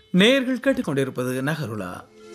நேயர்கள் கேட்டுக்கொண்டிருப்பது நகருலா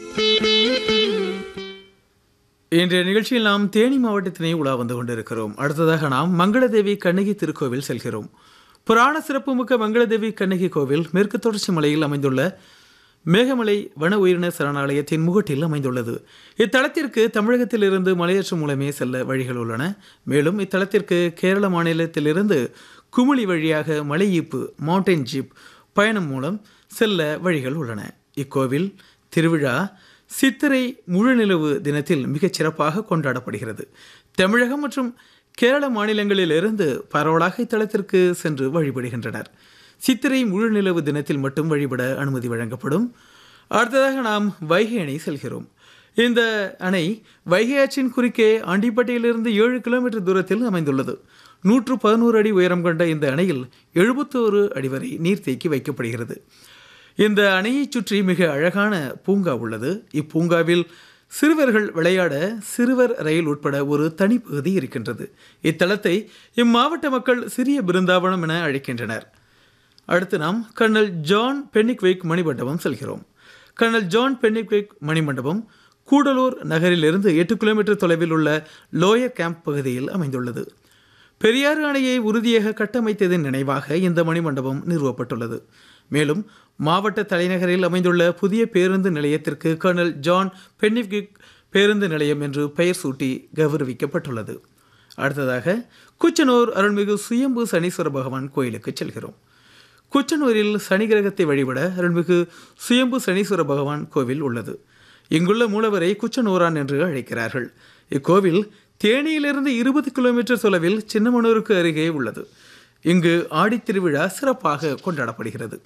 இன்றைய நிகழ்ச்சியில் நாம் தேனி மாவட்டத்தினை உலா வந்து கொண்டிருக்கிறோம் அடுத்ததாக நாம் மங்களதேவி கண்ணகி திருக்கோவில் செல்கிறோம் புராண சிறப்புமிக்க மங்களதேவி கண்ணகி கோவில் மேற்கு தொடர்ச்சி மலையில் அமைந்துள்ள மேகமலை வன உயிரின சரணாலயத்தின் முகட்டில் அமைந்துள்ளது இத்தலத்திற்கு தமிழகத்திலிருந்து மலையேற்றம் மூலமே செல்ல வழிகள் உள்ளன மேலும் இத்தலத்திற்கு கேரள மாநிலத்திலிருந்து குமுளி வழியாக மலை ஈப்பு மவுண்டைன் ஜீப் பயணம் மூலம் செல்ல வழிகள் உள்ளன இக்கோவில் திருவிழா சித்திரை முழுநிலவு தினத்தில் மிகச் சிறப்பாக கொண்டாடப்படுகிறது தமிழகம் மற்றும் கேரள மாநிலங்களிலிருந்து பரவலாக இத்தலத்திற்கு சென்று வழிபடுகின்றனர் சித்திரை முழுநிலவு தினத்தில் மட்டும் வழிபட அனுமதி வழங்கப்படும் அடுத்ததாக நாம் வைகை அணை செல்கிறோம் இந்த அணை வைகை ஆற்றின் குறுக்கே ஆண்டிப்பட்டியிலிருந்து ஏழு கிலோமீட்டர் தூரத்தில் அமைந்துள்ளது நூற்று பதினோரு அடி உயரம் கொண்ட இந்த அணையில் எழுபத்தோரு அடி வரை நீர்த்தேக்கி வைக்கப்படுகிறது இந்த அணையைச் சுற்றி மிக அழகான பூங்கா உள்ளது இப்பூங்காவில் சிறுவர்கள் விளையாட சிறுவர் ரயில் உட்பட ஒரு தனிப்பகுதி இருக்கின்றது இத்தலத்தை இம்மாவட்ட மக்கள் சிறிய பிருந்தாவனம் என அழைக்கின்றனர் அடுத்து நாம் கர்னல் ஜான் பென்னிக்விக் மணிமண்டபம் செல்கிறோம் கர்னல் ஜான் பென்னிக்விக் மணிமண்டபம் கூடலூர் நகரிலிருந்து எட்டு கிலோமீட்டர் தொலைவில் உள்ள லோயர் கேம்ப் பகுதியில் அமைந்துள்ளது பெரியாறு அணையை உறுதியாக கட்டமைத்ததின் நினைவாக இந்த மணிமண்டபம் நிறுவப்பட்டுள்ளது மேலும் மாவட்ட தலைநகரில் அமைந்துள்ள புதிய பேருந்து நிலையத்திற்கு கர்னல் ஜான் பென்னிக்விக் பேருந்து நிலையம் என்று பெயர் சூட்டி கௌரவிக்கப்பட்டுள்ளது அடுத்ததாக குச்சனூர் அருள்மிகு சுயம்பு சனீஸ்வர பகவான் கோயிலுக்கு செல்கிறோம் குச்சனூரில் சனி கிரகத்தை வழிபட அருள்மிகு சுயம்பு சனீஸ்வர பகவான் கோவில் உள்ளது இங்குள்ள மூலவரை குச்சனூரான் என்று அழைக்கிறார்கள் இக்கோவில் தேனியிலிருந்து இருபது கிலோமீட்டர் தொலைவில் சின்னமனூருக்கு அருகே உள்ளது இங்கு ஆடித் திருவிழா சிறப்பாக கொண்டாடப்படுகிறது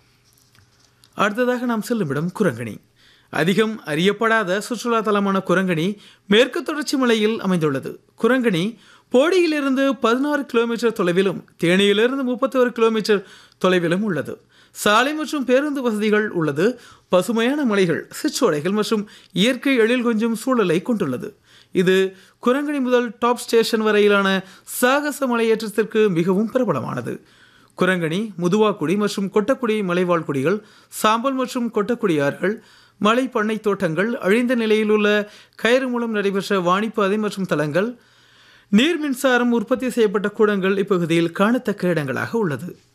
அடுத்ததாக நாம் செல்லும் இடம் குரங்கணி அதிகம் அறியப்படாத சுற்றுலா தலமான குரங்கணி மேற்கு தொடர்ச்சி மலையில் அமைந்துள்ளது குரங்கணி போடியிலிருந்து பதினாறு கிலோமீட்டர் தொலைவிலும் தேனியிலிருந்து முப்பத்தோரு கிலோமீட்டர் தொலைவிலும் உள்ளது சாலை மற்றும் பேருந்து வசதிகள் உள்ளது பசுமையான மலைகள் சிற்றோடைகள் மற்றும் இயற்கை எழில் கொஞ்சம் சூழலை கொண்டுள்ளது இது குரங்கணி முதல் டாப் ஸ்டேஷன் வரையிலான சாகச மலையேற்றத்திற்கு மிகவும் பிரபலமானது குரங்கணி முதுவாக்குடி மற்றும் கொட்டக்குடி மலைவாழ் குடிகள் சாம்பல் மற்றும் கொட்டக்குடி ஆறுகள் மலை பண்ணை தோட்டங்கள் அழிந்த நிலையில் உள்ள கயிறு மூலம் நடைபெற்ற வாணிப்பாதை மற்றும் தலங்கள் நீர் மின்சாரம் உற்பத்தி செய்யப்பட்ட கூடங்கள் இப்பகுதியில் காணத்தக்க இடங்களாக உள்ளது